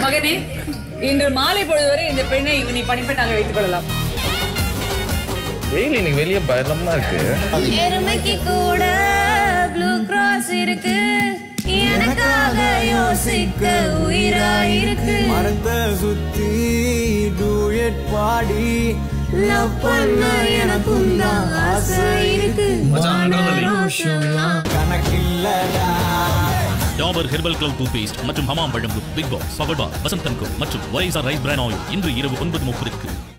மகனே இன்று மாலை பொழுது வரை இந்த பெண்ணை நீ பணிப்பெண்ணாக வைத்துக் கொள்ளலாம் வெயில் இன்னைக்கு வெளியே பயங்கரமா இருக்கு எருமைக்கு கூட ப்ளூ கிராஸ் இருக்கு எனக்காக யோசிக்க உயிரா இருக்கு மரத்தை சுத்தி டூயட் பாடி லவ் பண்ண எனக்கும் தான் ஆசை இருக்கு கணக்கில்லடா Dabur herbal clove toothpaste மற்றும் ஹமாம் வழங்கும் பிக் பாஸ் பகல்பா வசந்தன்கோ மற்றும் ஒரைசா ரைஸ் பிரான் ஆயில் இன்று இரவு ஒன்பது முப்பதுக்கு